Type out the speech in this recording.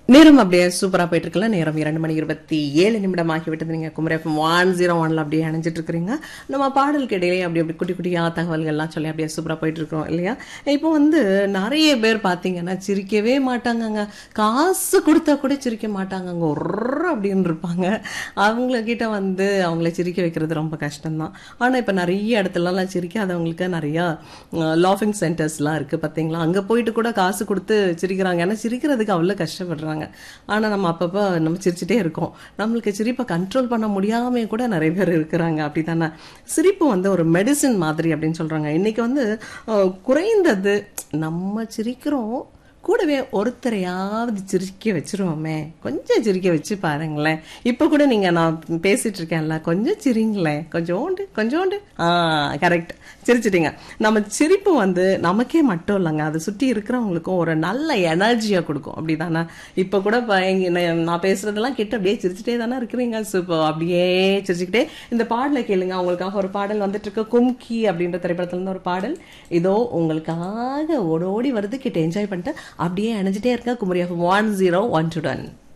நேரம் அப்படியே சூப்பரா போயிட்டு இருக்குல்ல நேரம் இரண்டு மணி இருபத்தி ஏழு நிமிடம் ஆகிவிட்டது நீங்க குமரி எஃப்எம் ஒன் ஜீரோ ஒன்ல அப்படியே அணைஞ்சிட்டு இருக்கிறீங்க நம்ம பாடலுக்கு இடையிலே அப்படி அப்படி குட்டி குட்டியா தகவல்கள்லாம் சொல்லி அப்படியே சூப்பரா போயிட்டு இருக்கிறோம் இல்லையா இப்போ வந்து நிறைய பேர் பாத்தீங்கன்னா சிரிக்கவே மாட்டாங்கங்க காசு கொடுத்தா கூட சிரிக்க மாட்டாங்கங்க ஒரு அப்படின்னு இருப்பாங்க அவங்கள கிட்ட வந்து அவங்கள சிரிக்க வைக்கிறது ரொம்ப கஷ்டம்தான் ஆனா இப்ப நிறைய இடத்துலலாம் சிரிக்காதவங்களுக்கு நிறைய லாஃபிங் சென்டர்ஸ்லாம் இருக்கு பாத்தீங்களா அங்க போயிட்டு கூட காசு கொடுத்து சிரிக்கிறாங்க ஏன்னா சிரிக்கிறதுக்கு அவ்வளவு கஷ்டப்படுறாங்க ஆனா நம்ம அப்பப்போ நம்ம சிரிச்சுட்டே இருக்கோம் நம்மளுக்கு சிரிப்பை கண்ட்ரோல் பண்ண முடியாம கூட நிறைய பேர் இருக்கிறாங்க அப்படித்தானே சிரிப்பு வந்து ஒரு மெடிசின் மாதிரி அப்படின்னு சொல்றாங்க இன்னைக்கு வந்து அஹ், குறைந்தது நம்ம சிரிக்கிறோம் கூடவே ஒருத்தரையாவது சிரிக்க வச்சிருவோமே கொஞ்சம் சிரிக்க வச்சு பாருங்களேன் இப்போ கூட நீங்க நான் பேசிட்டு இருக்கேன்ல கொஞ்சம் சிரிங்களேன் கொஞ்சோண்டு கொஞ்சோண்டு ஆ கரெக்ட் சிரிச்சிட்டீங்க நம்ம சிரிப்பு வந்து நமக்கே மட்டும் இல்லைங்க அதை சுற்றி இருக்கிறவங்களுக்கும் ஒரு நல்ல எனர்ஜியை கொடுக்கும் அப்படிதானே இப்போ கூட ப- இங்க நான் நான் பேசுறதெல்லாம் கேட்டு அப்படியே சிரிச்சுட்டே தானே இருக்கிறீங்க சூப்பர் அப்படியே சிரிச்சுக்கிட்டே இந்த பாடலை கேளுங்க உங்களுக்காக ஒரு பாடல் வந்துட்டு இருக்கு கும்கி அப்படின்ற திரைப்படத்துல இருந்து ஒரு பாடல் இதோ உங்களுக்காக ஓடோடி வருது கிட்ட என்ஜாய் பண்ணிட்டு அப்படியே அணைஞ்சிட்டே இருக்க Kumari one zero one to